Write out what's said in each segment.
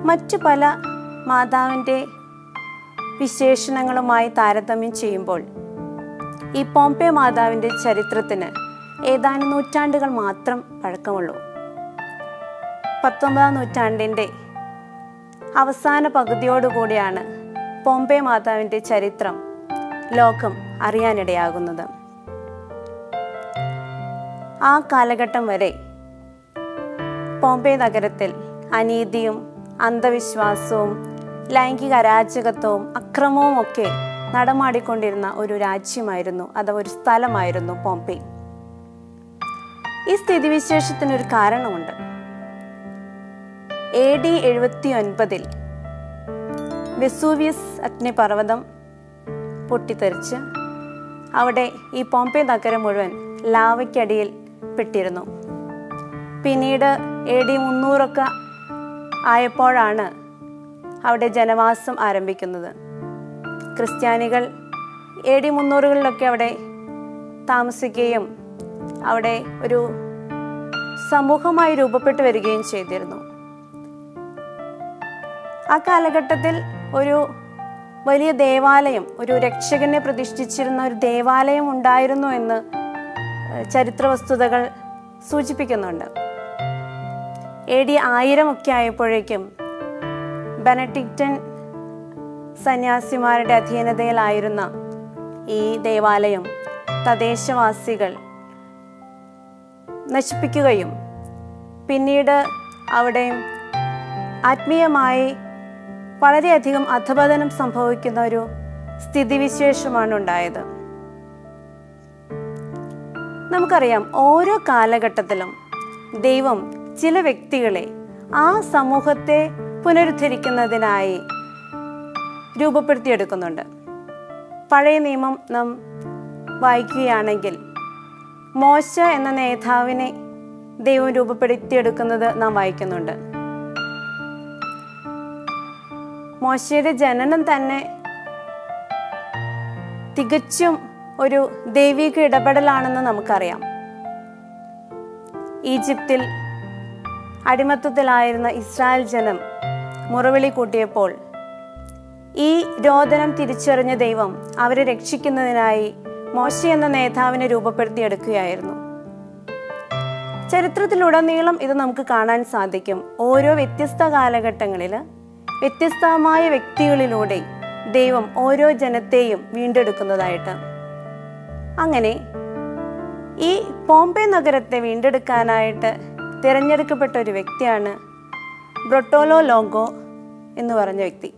മറ്റു പല മാതാവിൻ്റെ വിശേഷണങ്ങളുമായി താരതമ്യം ചെയ്യുമ്പോൾ ഈ പോംപെ മാതാവിൻ്റെ ചരിത്രത്തിന് ഏതാനും നൂറ്റാണ്ടുകൾ മാത്രം പഴക്കമുള്ളൂ പത്തൊമ്പതാം നൂറ്റാണ്ടിൻ്റെ അവസാന പകുതിയോടുകൂടിയാണ് പോംപെ മാതാവിൻ്റെ ചരിത്രം ലോകം അറിയാനിടയാകുന്നത് ആ കാലഘട്ടം വരെ പോംപെ നഗരത്തിൽ അനീതിയും അന്ധവിശ്വാസവും ലൈംഗിക അരാജകത്വവും അക്രമവും ഒക്കെ നടമാടിക്കൊണ്ടിരുന്ന ഒരു രാജ്യമായിരുന്നു അഥവാ ഒരു സ്ഥലമായിരുന്നു പോംപെ ഈ സ്ഥിതിവിശേഷത്തിന് ഒരു കാരണമുണ്ട് എ ഡി എഴുപത്തി ഒൻപതിൽ വെസൂവിയസ് അഗ്നിപർവ്വതം പൊട്ടിത്തെറിച്ച് അവിടെ ഈ പോംപെ നഗരം മുഴുവൻ ലാവയ്ക്കടിയിൽ പെട്ടിരുന്നു പിന്നീട് എ ഡി മുന്നൂറൊക്കെ ആയപ്പോഴാണ് അവിടെ ജനവാസം ആരംഭിക്കുന്നത് ക്രിസ്ത്യാനികൾ എ ഡി മുന്നൂറുകളിലൊക്കെ അവിടെ താമസിക്കുകയും അവിടെ ഒരു സമൂഹമായി രൂപപ്പെട്ടു വരികയും ചെയ്തിരുന്നു ആ കാലഘട്ടത്തിൽ ഒരു വലിയ ദേവാലയം ഒരു രക്ഷകനെ പ്രതിഷ്ഠിച്ചിരുന്ന ഒരു ദേവാലയം ഉണ്ടായിരുന്നു എന്ന് ഏഹ്, ചരിത്ര വസ്തുതകൾ സൂചിപ്പിക്കുന്നുണ്ട് എ ഡി ആയിരം ഒക്കെ ആയപ്പോഴേക്കും ബെനഡിക്റ്റൻ സന്യാസിമാരുടെ അധീനതയിലായിരുന്ന ഈ ദേവാലയം തദ്ദേശവാസികൾ നശിപ്പിക്കുകയും പിന്നീട് അവിടെ ആത്മീയമായി വളരെയധികം അധപതനം സംഭവിക്കുന്ന ഒരു സ്ഥിതിവിശേഷമാണ് ഉണ്ടായത് നമുക്കറിയാം ഓരോ കാലഘട്ടത്തിലും ദൈവം ചില വ്യക്തികളെ ആ സമൂഹത്തെ പുനരുദ്ധരിക്കുന്നതിനായി രൂപപ്പെടുത്തിയെടുക്കുന്നുണ്ട് പഴയ നിയമം നാം വായിക്കുകയാണെങ്കിൽ മോശ എന്ന നേതാവിനെ ദൈവം രൂപപ്പെടുത്തിയെടുക്കുന്നത് നാം വായിക്കുന്നുണ്ട് മോശയുടെ ജനനം തന്നെ തികച്ചും ഒരു ദൈവിക ഇടപെടലാണെന്ന് നമുക്കറിയാം ഈജിപ്തിൽ അടിമത്തത്തിലായിരുന്ന ഇസ്രായേൽ ജനം മുറവിളി കൂട്ടിയപ്പോൾ ഈ രോദനം തിരിച്ചറിഞ്ഞ ദൈവം അവരെ രക്ഷിക്കുന്നതിനായി മോശ എന്ന നേതാവിനെ രൂപപ്പെടുത്തിയെടുക്കുകയായിരുന്നു ചരിത്രത്തിലുടനീളം ഇത് നമുക്ക് കാണാൻ സാധിക്കും ഓരോ വ്യത്യസ്ത കാലഘട്ടങ്ങളിൽ വ്യത്യസ്തമായ വ്യക്തികളിലൂടെ ദൈവം ഓരോ ജനത്തെയും വീണ്ടെടുക്കുന്നതായിട്ട് അങ്ങനെ ഈ പോംപെ നഗരത്തെ വീണ്ടെടുക്കാനായിട്ട് തിരഞ്ഞെടുക്കപ്പെട്ട ഒരു വ്യക്തിയാണ് ബ്രൊട്ടോലോ ലോങ്കോ എന്ന് പറഞ്ഞ വ്യക്തി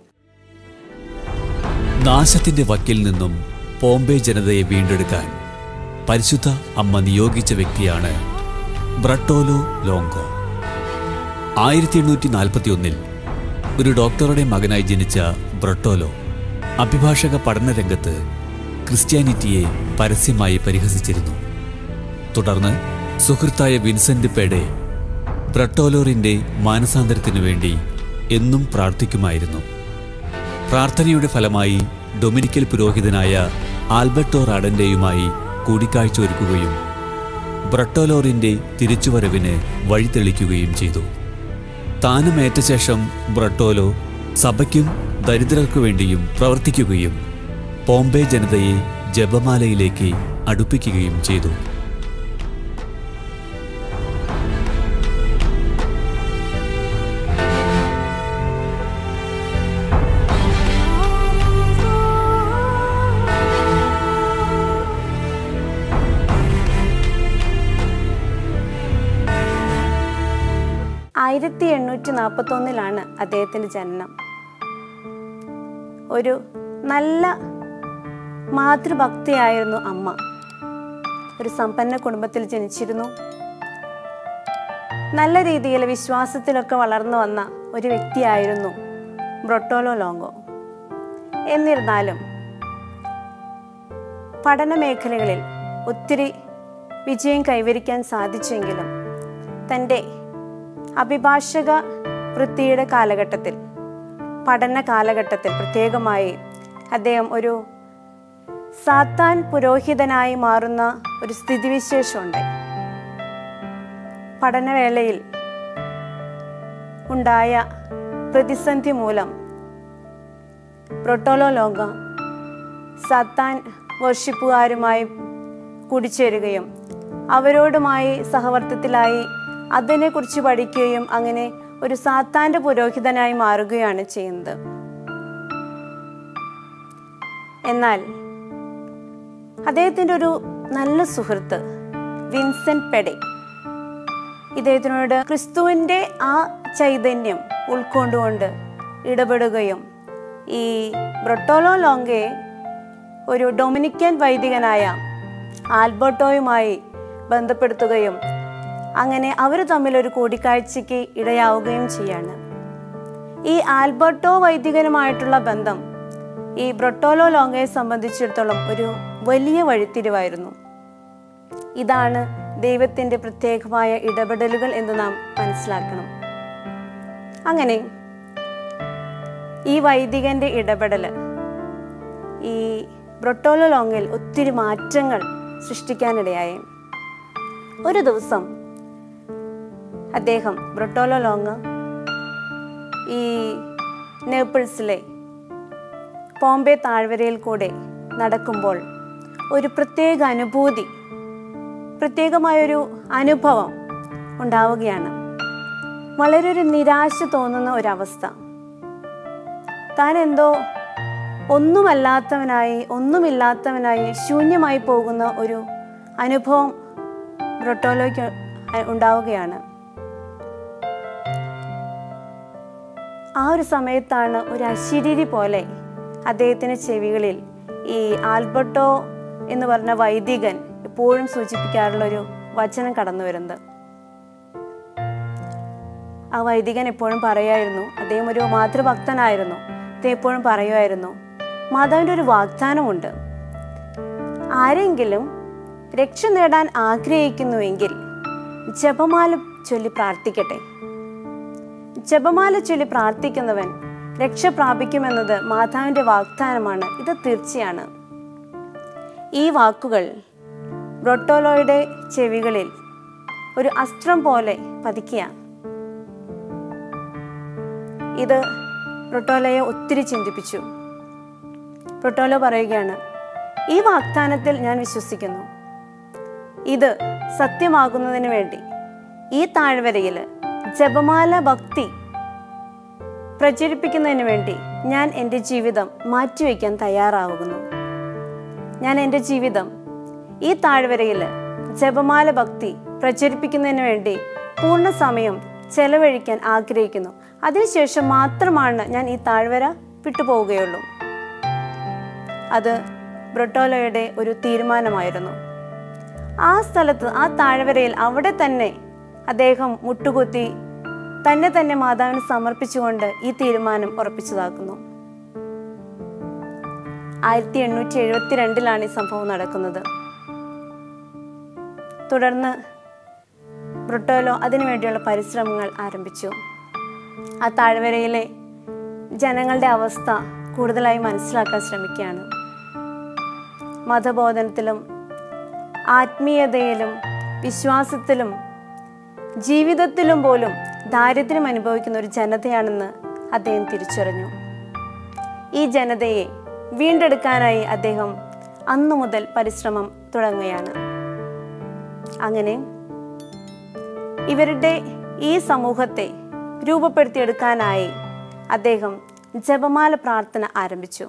നാശത്തിന്റെ വക്കിൽ നിന്നും പോംബെ ജനതയെ വീണ്ടെടുക്കാൻ പരിശുദ്ധ അമ്മ നിയോഗിച്ച വ്യക്തിയാണ് ബ്രട്ടോലോ ലോങ്കോ ആയിരത്തി എണ്ണൂറ്റി നാൽപ്പത്തി ഒന്നിൽ ഒരു ഡോക്ടറുടെ മകനായി ജനിച്ച ബ്രട്ടോലോ അഭിഭാഷക പഠന രംഗത്ത് ക്രിസ്ത്യാനിറ്റിയെ പരസ്യമായി പരിഹസിച്ചിരുന്നു തുടർന്ന് സുഹൃത്തായ വിൻസെന്റ് പെഡെ ബ്രട്ടോലോറിന്റെ മാനസാന്തരത്തിനു വേണ്ടി എന്നും പ്രാർത്ഥിക്കുമായിരുന്നു പ്രാർത്ഥനയുടെ ഫലമായി ഡൊമിനിക്കൽ പുരോഹിതനായ ആൽബർട്ടോ റാഡന്റെയുമായി കൂടിക്കാഴ്ച ഒരുക്കുകയും ബ്രട്ടോലോറിന്റെ തിരിച്ചുവരവിന് വഴിതെളിക്കുകയും ചെയ്തു താനുമേറ്റ ശേഷം ബ്രട്ടോലോ സഭയ്ക്കും ദരിദ്രർക്കു വേണ്ടിയും പ്രവർത്തിക്കുകയും പോംബെ ജനതയെ ജപമാലയിലേക്ക് അടുപ്പിക്കുകയും ചെയ്തു ആയിരത്തി എണ്ണൂറ്റി നാൽപ്പത്തി ഒന്നിലാണ് അദ്ദേഹത്തിൻ്റെ ജനനം ഒരു നല്ല മാതൃഭക്തിയായിരുന്നു അമ്മ ഒരു സമ്പന്ന കുടുംബത്തിൽ ജനിച്ചിരുന്നു നല്ല രീതിയിൽ വിശ്വാസത്തിലൊക്കെ വളർന്നു വന്ന ഒരു വ്യക്തിയായിരുന്നു ബ്രൊട്ടോലോ ലോങ്കോ എന്നിരുന്നാലും പഠന മേഖലകളിൽ ഒത്തിരി വിജയം കൈവരിക്കാൻ സാധിച്ചെങ്കിലും തൻ്റെ അഭിഭാഷക വൃത്തിയുടെ കാലഘട്ടത്തിൽ പഠന കാലഘട്ടത്തിൽ പ്രത്യേകമായി അദ്ദേഹം ഒരു സാത്താൻ പുരോഹിതനായി മാറുന്ന ഒരു സ്ഥിതിവിശേഷമുണ്ടായി പഠനവേളയിൽ ഉണ്ടായ പ്രതിസന്ധി മൂലം പ്രൊട്ടോലോ ലോക സത്താൻ വർഷിപ്പുകാരുമായി കൂടിച്ചേരുകയും അവരോടുമായി സഹവർത്തത്തിലായി അതിനെക്കുറിച്ച് പഠിക്കുകയും അങ്ങനെ ഒരു സാത്താൻ്റെ പുരോഹിതനായി മാറുകയാണ് ചെയ്യുന്നത് എന്നാൽ അദ്ദേഹത്തിൻ്റെ ഒരു നല്ല സുഹൃത്ത് വിൻസെന്റ് പെഡെ ഇദ്ദേഹത്തിനോട് ക്രിസ്തുവിൻ്റെ ആ ചൈതന്യം ഉൾക്കൊണ്ടുകൊണ്ട് ഇടപെടുകയും ഈ ബ്രൊട്ടോലോ ലോങ്കയെ ഒരു ഡൊമിനിക്കൻ വൈദികനായ ആൽബർട്ടോയുമായി ബന്ധപ്പെടുത്തുകയും അങ്ങനെ അവർ തമ്മിൽ ഒരു കൂടിക്കാഴ്ചയ്ക്ക് ഇടയാവുകയും ചെയ്യാണ് ഈ ആൽബർട്ടോ വൈദികനുമായിട്ടുള്ള ബന്ധം ഈ ബ്രൊട്ടോലോ ലോങ്കയെ സംബന്ധിച്ചിടത്തോളം ഒരു വലിയ വഴിത്തിരിവായിരുന്നു ഇതാണ് ദൈവത്തിൻ്റെ പ്രത്യേകമായ ഇടപെടലുകൾ എന്ന് നാം മനസ്സിലാക്കണം അങ്ങനെ ഈ വൈദികന്റെ ഇടപെടൽ ഈ ബ്രൊട്ടോലോ ലോങ്ങിൽ ഒത്തിരി മാറ്റങ്ങൾ സൃഷ്ടിക്കാനിടയായി ഒരു ദിവസം അദ്ദേഹം ബ്രൊട്ടോലോ ലോങ് ഈ നേപ്പിൾസിലെ ബോംബെ താഴ്വരയിൽ കൂടെ നടക്കുമ്പോൾ ഒരു പ്രത്യേക അനുഭൂതി പ്രത്യേകമായൊരു അനുഭവം ഉണ്ടാവുകയാണ് വളരെ ഒരു നിരാശ തോന്നുന്ന ഒരവസ്ഥ താൻ എന്തോ ഒന്നുമല്ലാത്തവനായി ഒന്നുമില്ലാത്തവനായി ശൂന്യമായി പോകുന്ന ഒരു അനുഭവം ബ്രൊട്ടോലോയ്ക്ക് ഉണ്ടാവുകയാണ് ആ ഒരു സമയത്താണ് ഒരു അശരീരി പോലെ അദ്ദേഹത്തിന് ചെവികളിൽ ഈ ആൽബർട്ടോ എന്ന് പറഞ്ഞ വൈദികൻ എപ്പോഴും സൂചിപ്പിക്കാറുള്ള ഒരു വചനം കടന്നു വരുന്നത് ആ വൈദികൻ എപ്പോഴും പറയായിരുന്നു അദ്ദേഹം ഒരു മാതൃഭക്തനായിരുന്നു അദ്ദേഹം എപ്പോഴും പറയുമായിരുന്നു മാതാവിൻ്റെ ഒരു വാഗ്ദാനമുണ്ട് ആരെങ്കിലും രക്ഷ നേടാൻ ആഗ്രഹിക്കുന്നുവെങ്കിൽ ജപമാല ചൊല്ലി പ്രാർത്ഥിക്കട്ടെ ജപമാല ചൊല്ലി പ്രാർത്ഥിക്കുന്നവൻ രക്ഷ പ്രാപിക്കുമെന്നത് മാതാവിൻ്റെ വാഗ്ദാനമാണ് ഇത് തീർച്ചയാണ് ഈ വാക്കുകൾ ബ്രൊട്ടോലോയുടെ ചെവികളിൽ ഒരു അസ്ത്രം പോലെ പതിക്കുക ഇത് ബ്രൊട്ടോലയെ ഒത്തിരി ചിന്തിപ്പിച്ചു ബ്രൊട്ടോലോ പറയുകയാണ് ഈ വാഗ്ദാനത്തിൽ ഞാൻ വിശ്വസിക്കുന്നു ഇത് സത്യമാകുന്നതിന് വേണ്ടി ഈ താഴ്വരയിൽ ജപമാല ഭക്തി പ്രചരിപ്പിക്കുന്നതിന് വേണ്ടി ഞാൻ എൻ്റെ ജീവിതം മാറ്റിവെക്കാൻ തയ്യാറാവുന്നു ഞാൻ എൻ്റെ ജീവിതം ഈ താഴ്വരയിൽ ജപമാല ഭക്തി പ്രചരിപ്പിക്കുന്നതിന് വേണ്ടി പൂർണ്ണ സമയം ചെലവഴിക്കാൻ ആഗ്രഹിക്കുന്നു അതിനുശേഷം മാത്രമാണ് ഞാൻ ഈ താഴ്വര വിട്ടുപോവുകയുള്ളൂ അത് ബ്രൊട്ടോലോയുടെ ഒരു തീരുമാനമായിരുന്നു ആ സ്ഥലത്ത് ആ താഴ്വരയിൽ അവിടെ തന്നെ അദ്ദേഹം മുട്ടുകുത്തി തന്നെ തന്നെ മാതാവിന് സമർപ്പിച്ചുകൊണ്ട് ഈ തീരുമാനം ഉറപ്പിച്ചതാക്കുന്നു ആയിരത്തി എണ്ണൂറ്റി എഴുപത്തിരണ്ടിലാണ് ഈ സംഭവം നടക്കുന്നത് തുടർന്ന് ബ്രുട്ടോലോ അതിനുവേണ്ടിയുള്ള പരിശ്രമങ്ങൾ ആരംഭിച്ചു ആ താഴ്വരയിലെ ജനങ്ങളുടെ അവസ്ഥ കൂടുതലായി മനസ്സിലാക്കാൻ ശ്രമിക്കുകയാണ് മതബോധനത്തിലും ആത്മീയതയിലും വിശ്വാസത്തിലും ജീവിതത്തിലും പോലും ദാരിദ്ര്യം അനുഭവിക്കുന്ന ഒരു ജനതയാണെന്ന് അദ്ദേഹം തിരിച്ചറിഞ്ഞു ഈ ജനതയെ വീണ്ടെടുക്കാനായി അദ്ദേഹം അന്നു മുതൽ പരിശ്രമം തുടങ്ങുകയാണ് അങ്ങനെ ഇവരുടെ ഈ സമൂഹത്തെ രൂപപ്പെടുത്തിയെടുക്കാനായി അദ്ദേഹം ജപമാല പ്രാർത്ഥന ആരംഭിച്ചു